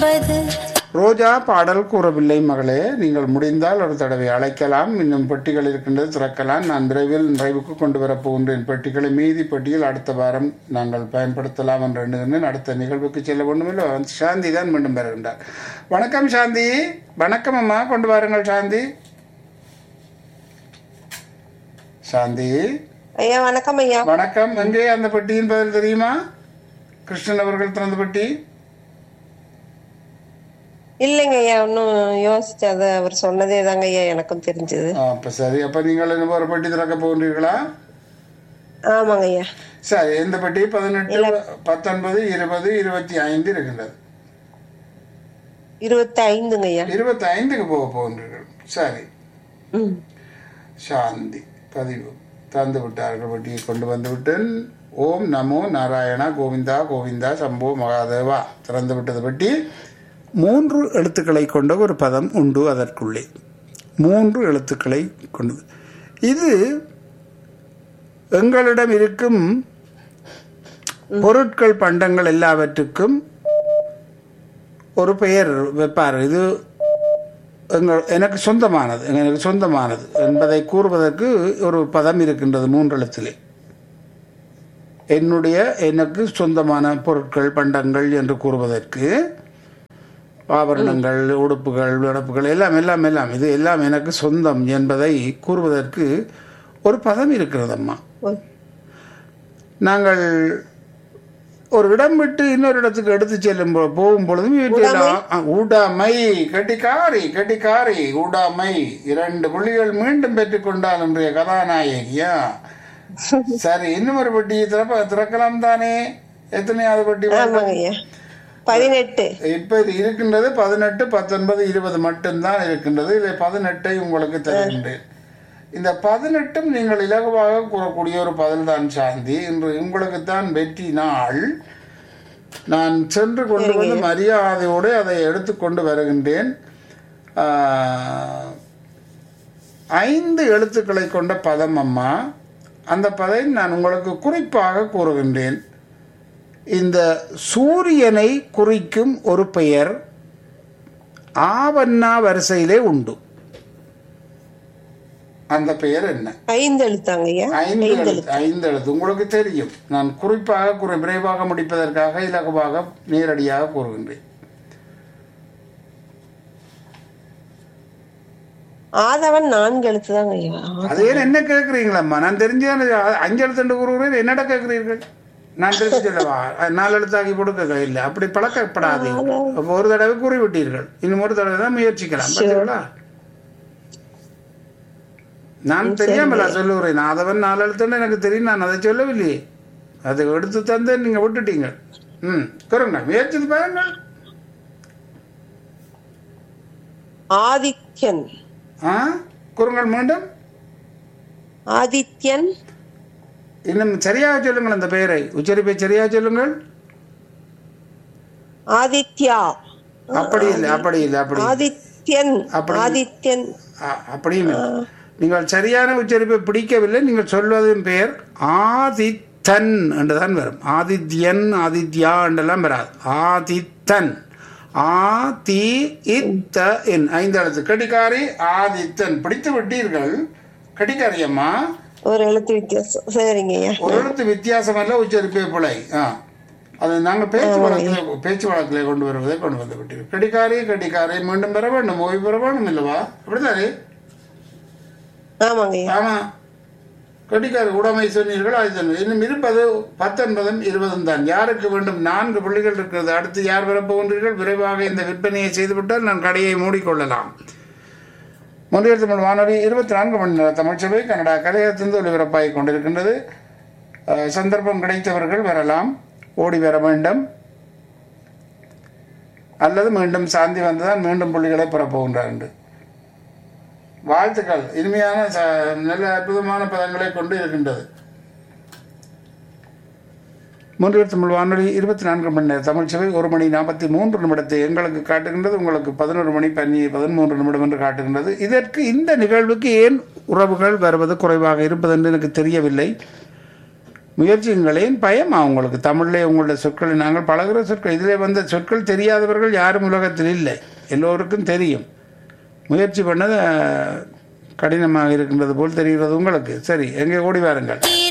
என்பது ரோஜா பாடல் கூறவில்லை மகளே நீங்கள் முடிந்தால் ஒரு தடவை அழைக்கலாம் இன்னும் பெட்டிகள் இருக்கின்றது திறக்கலாம் நான் விரைவில் நிறைவுக்கு கொண்டு வரப் போகின்றேன் பெட்டிகளை மீதி பெட்டியில் அடுத்த வாரம் நாங்கள் பயன்படுத்தலாம் என்று எண்ணுகின்றேன் அடுத்த நிகழ்வுக்கு செல்ல வேண்டுமில்லை சாந்தி தான் மீண்டும் வருகின்றார் வணக்கம் சாந்தி வணக்கம் அம்மா கொண்டு வாருங்கள் சாந்தி சாந்தி ஐயா வணக்கம் ஐயா வணக்கம் எங்கே அந்த பெட்டியின் பதில் தெரியுமா கிருஷ்ணன் அவர்கள் திறந்த பெட்டி இல்லைங்க ஐயா ஒன்னும் யோசிச்சாத அவர் சொன்னதே தாங்க ஐயா எனக்கும் தெரிஞ்சது ஆ, அப்ப சரி அப்ப நீங்கள் என்ன ஒரு பெட்டி திறக்க போகின்றீர்களா ஆமாங்க ஐயா சரி இந்த பெட்டி பதினெட்டு பத்தொன்பது இருபது இருபத்தி ஐந்து இருக்கின்றது இருபத்தி ஐந்துங்க ஐயா இருபத்தி ஐந்துக்கு போக போகின்றீர்கள் சரி ம். சாந்தி பதிவு தந்து விட்டார்கள் பெட்டியை கொண்டு வந்து விட்டேன் ஓம் நமோ நாராயணா கோவிந்தா கோவிந்தா சம்போ மகாதேவா திறந்து விட்டது பெட்டி மூன்று எழுத்துக்களை கொண்ட ஒரு பதம் உண்டு அதற்குள்ளே மூன்று எழுத்துக்களை கொண்டது இது எங்களிடம் இருக்கும் பொருட்கள் பண்டங்கள் எல்லாவற்றுக்கும் ஒரு பெயர் வைப்பார் இது எங்கள் எனக்கு சொந்தமானது எனக்கு சொந்தமானது என்பதை கூறுவதற்கு ஒரு பதம் இருக்கின்றது மூன்றெழுத்திலே என்னுடைய எனக்கு சொந்தமான பொருட்கள் பண்டங்கள் என்று கூறுவதற்கு ஆபரணங்கள் உடுப்புகள் விடப்புகள் எல்லாம் எல்லாம் எல்லாம் இது எல்லாம் எனக்கு சொந்தம் என்பதை கூறுவதற்கு ஒரு பதம் இருக்கிறது அம்மா ஓ, நாங்கள் ஒரு இடம் விட்டு இன்னொரு இடத்துக்கு எடுத்து செல்லும் பொ- போகும் பொழுதும் இவற்றையெல்லாம் ஆ, உடைமை கட்டிக்காரி கட்டிக்காரி உடைமை இரண்டு புள்ளிகள் மீண்டும் பெற்றுக்கொண்டால் இன்றைய கதாநாயகியா சரி இன்னும் ஒரு பெட்டியை திறப்ப திறக்கலாம் தானே எத்தனையாவது பெட்டி வேண்டும்? ஆமாங்க ஐயா பதினெட்டு இப்ப இது இருக்கின்றது பதினெட்டு பத்தொன்பது இருபது மட்டும்தான் இருக்கின்றது இதில் பதினெட்டை உங்களுக்கு தருகின்றேன் இந்த பதினெட்டும் நீங்கள் இலகுவாக கூறக்கூடிய ஒரு பதில் தான் சாந்தி இன்று உங்களுக்கு தான் வெற்றி நாள் நான் சென்று கொண்டு வந்து மரியாதையோடு அதை எடுத்துக்கொண்டு வருகின்றேன் ஆஹ், ஐந்து எழுத்துக்களை கொண்ட பதம் அம்மா அந்த பதை நான் உங்களுக்கு குறிப்பாக கூறுகின்றேன் இந்த சூரியனை குறிக்கும் ஒரு பெயர் ஆவண்ணா வரிசையிலே உண்டு அந்த பெயர் என்ன ஐந்து எழுத்தாங்க ஐயா ஐந்து எழுத்து ஐந்து எழுத்து உங்களுக்கு தெரியும் நான் குறிப்பாக கூற விரைவாக முடிப்பதற்காக இலகுவாக நேரடியாக கூறுகின்றேன் ஆதவன் நான்கு எழுத்து தாங்க ஐயா அது ஏன் என்ன கேட்குறீங்களம்மா நான் தெரிஞ்சு அஞ்சு எழுத்துண்டு கூறுகிறேன் என்னடா கேட்குறீர்கள் நான் தெரிஞ்சு சொல்லவா அஹ், நாலு எழுத்தாக்கி கொடுக்க இல்லை அப்படி பழக்கப்படாதீங்க அப்ப ஒரு தடவை கூறிவிட்டீர்கள் இன்னும் ஒரு தடவை தான் முயற்சிக்கலாம் பார்த்தீங்களா நான் தெரியாமலா சொல்லுகிறேன் நான் அதவன் நாலு எழுத்துன்னு எனக்கு தெரியும் நான் அதை சொல்லவில்லையே அதை எடுத்து தந்து நீங்க விட்டுட்டீங்க ம் கூறுங்க முயற்சி பாருங்கள் ஆதித்யன் ஆ கூறுங்கள் மீண்டும் ஆதித்யன் இன்னும் சரியாக சொல்லுங்கள் அந்த பெயரை உச்சரிப்பை சரியாக சொல்லுங்கள் ஆதித்யா அப்படி இல்லை அப்படி இல்லை அப்படி இல்லை. ஆதித்யன் அப்படி- ஆதித்யன் அ- அப்படியும் இல்லை. நீங்கள் சரியான உச்சரிப்பை பிடிக்கவில்லை நீங்கள் சொல்வதின் பெயர் ஆதித்தன் என்றுதான் வரும் ஆதித்யன் ஆதித்யா என்றெல்லாம் வராது ஆதித்தன் ஆதி இத்த என் ஐந்து எழுத்து கடிகாரி ஆதித்தன் பிடித்து விட்டீர்கள் கடிகாரி அம்மா ஒரு எழுத்து வித்தியாசம் சரிங்க ஐயா ஒரு எழுத்து வித்தியாசம் அல்ல உச்சரிப்பே பிழை ஆ அது நாங்கள் பேச்சு வழக்கில் பேச்சு வழக்கில் கொண்டு வருவதை கொண்டு வந்து விட்டீர்கள் கடிகாரி கடிகாரை மீண்டும் பெற வேண்டும் ஓய்வு பெற வேண்டும் இல்லவா அப்படித்தானே ஆமாங்க ஐயா ஆமா கடிகார உடைமை சொன்னீர்கள் அது சொன்னீர்கள். இன்னும் இருப்பது பத்தொன்பதும் இருபதும் தான் யாருக்கு வேண்டும் நான்கு புள்ளிகள் இருக்கிறது அடுத்து யார் வரப்போகின்றீர்கள் விரைவாக இந்த விற்பனையை செய்துவிட்டால் நான் கடையை மூடிக்கொள்ளலாம் முன்னியர் தமிழ் வானொலி இருபத்தி நான்கு மணி நேர தமிழ்ச்சபை கனடா கலையத்திலிருந்து ஒலிபரப்பாகிக் கொண்டிருக்கின்றது அஹ், சந்தர்ப்பம் கிடைத்தவர்கள் வரலாம் ஓடி வர வேண்டும் அல்லது மீண்டும் சாந்தி வந்துதான் மீண்டும் புள்ளிகளை பெறப் போகின்றார் என்று வாழ்த்துக்கள் இனிமையான ச- நல்ல அற்புதமான பதங்களை கொண்டு இருக்கின்றது மூன்று தமிழ் வானொலி இருபத்தி நான்கு மணி நேர தமிழ் சேவை ஒரு மணி நாற்பத்தி மூன்று நிமிடத்தை எங்களுக்கு காட்டுகின்றது உங்களுக்கு பதினோரு மணி பன்னி பதிமூன்று நிமிடம் என்று காட்டுகின்றது இதற்கு இந்த நிகழ்வுக்கு ஏன் உறவுகள் வருவது குறைவாக இருப்பது என்று எனக்கு தெரியவில்லை முயற்சிங்களேன் பயமா உங்களுக்கு தமிழ்லே உங்களுடைய சொற்களை நாங்கள் பழகுற சொற்கள் இதிலே வந்த சொற்கள் தெரியாதவர்கள் யாரும் உலகத்தில் இல்லை எல்லோருக்கும் தெரியும் முயற்சி பண்ணது அஹ், கடினமாக இருக்கின்றது போல் தெரிகிறது உங்களுக்கு சரி எங்கே ஓடி வாருங்கள்